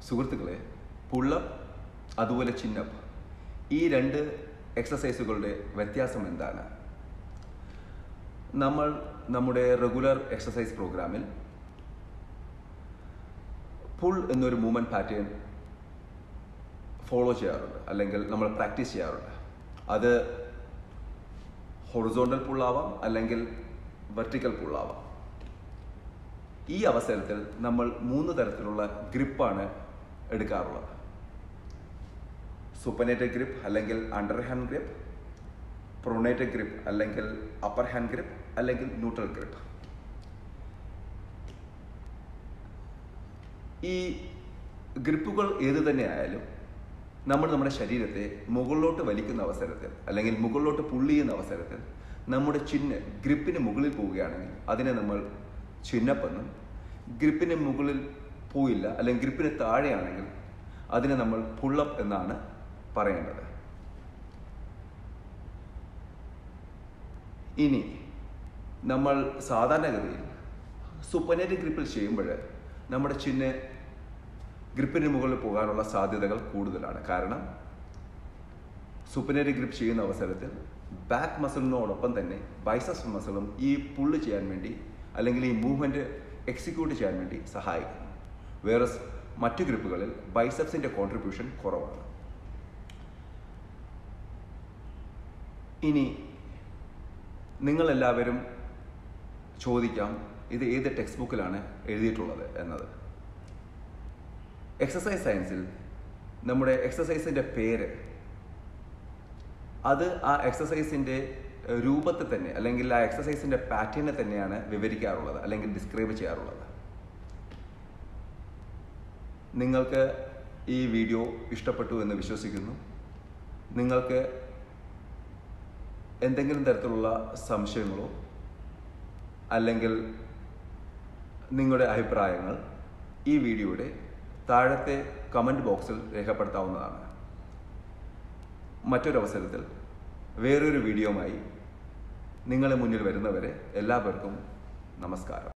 സുഹൃത്തുക്കളെ പുള്ളപ്പ് അതുപോലെ ചിന്നപ്പ് ഈ രണ്ട് എക്സസൈസുകളുടെ വ്യത്യാസം എന്താണ് നമ്മൾ നമ്മുടെ റെഗുലർ എക്സസൈസ് പ്രോഗ്രാമിൽ പുൾ എന്നൊരു മൂവ്മെൻറ്റ് പാറ്റേൺ ഫോളോ ചെയ്യാറുണ്ട് അല്ലെങ്കിൽ നമ്മൾ പ്രാക്ടീസ് ചെയ്യാറുണ്ട് അത് ഹൊറിസോണ്ടൽ പുള്ളാവാം അല്ലെങ്കിൽ വെർട്ടിക്കൽ പുള്ളാവാം ഈ അവസരത്തിൽ നമ്മൾ മൂന്ന് തരത്തിലുള്ള ഗ്രിപ്പാണ് എടുക്കാറുള്ളത് സുപ്പനേറ്റഡ് ഗ്രിപ്പ് അല്ലെങ്കിൽ under hand grip pronated grip അല്ലെങ്കിൽ അപ്പർ ഹാൻഡ് ഗ്രിപ്പ് അല്ലെങ്കിൽ ന്യൂട്രൽ ഗ്രിപ്പ് ഈ ഗ്രിപ്പുകൾ ഏത് തന്നെ ആയാലും നമ്മൾ നമ്മുടെ ശരീരത്തെ മുകളിലോട്ട് വലിക്കുന്ന അവസരത്തിൽ അല്ലെങ്കിൽ മുകളിലോട്ട് പുള്ളി ചെയ്യുന്ന അവസരത്തിൽ നമ്മുടെ ചിഹ്ന ഗ്രിപ്പിന് മുകളിൽ പോവുകയാണെങ്കിൽ അതിനെ നമ്മൾ ചിഹ്നപ്പെന്നും ഗ്രിപ്പിന് മുകളിൽ പോയില്ല അല്ലെങ്കിൽ ഗ്രിപ്പിന് താഴെയാണെങ്കിൽ അതിനെ നമ്മൾ പുള്ളപ്പ് എന്നാണ് പറയേണ്ടത് ഇനി നമ്മൾ സാധാരണഗതിയിൽ സുപ്പനേറ്റ് ഗ്രിപ്പിൽ ചെയ്യുമ്പോൾ നമ്മുടെ ചിഹ്ന ഗ്രിപ്പിന് മുകളിൽ പോകാനുള്ള സാധ്യതകൾ കൂടുതലാണ് കാരണം സുപ്പനേറ്റ് ഗ്രിപ്പ് ചെയ്യുന്ന അവസരത്തിൽ ബാക്ക് മസിലിനോടൊപ്പം തന്നെ ബൈസസ് മസിലും ഈ പുള്ള് ചെയ്യാൻ വേണ്ടി അല്ലെങ്കിൽ ഈ മൂവ്മെൻറ്റ് എക്സിക്യൂട്ട് ചെയ്യാൻ വേണ്ടി സഹായിക്കുന്നു വേറെ മറ്റു ഗ്രിപ്പുകളിൽ ബൈസപ്സിൻ്റെ കോൺട്രിബ്യൂഷൻ കുറവാണ് ഇനി നിങ്ങളെല്ലാവരും ചോദിക്കാം ഇത് ഏത് ടെക്സ്റ്റ് ബുക്കിലാണ് എഴുതിയിട്ടുള്ളത് എന്നത് എക്സസൈസ് സയൻസിൽ നമ്മുടെ എക്സസൈസിൻ്റെ പേര് അത് ആ എക്സസൈസിൻ്റെ രൂപത്തെ തന്നെ അല്ലെങ്കിൽ ആ എക്സസൈസിൻ്റെ പാറ്റേണിനെ തന്നെയാണ് വിവരിക്കാറുള്ളത് അല്ലെങ്കിൽ ഡിസ്ക്രൈബ് ചെയ്യാറുള്ളത് നിങ്ങൾക്ക് ഈ വീഡിയോ ഇഷ്ടപ്പെട്ടു എന്ന് വിശ്വസിക്കുന്നു നിങ്ങൾക്ക് എന്തെങ്കിലും തരത്തിലുള്ള സംശയങ്ങളോ അല്ലെങ്കിൽ നിങ്ങളുടെ അഭിപ്രായങ്ങൾ ഈ വീഡിയോയുടെ താഴത്തെ കമൻറ്റ് ബോക്സിൽ രേഖപ്പെടുത്താവുന്നതാണ് മറ്റൊരവസരത്തിൽ വേറൊരു വീഡിയോയുമായി നിങ്ങളെ മുന്നിൽ വരുന്നവരെ എല്ലാവർക്കും നമസ്കാരം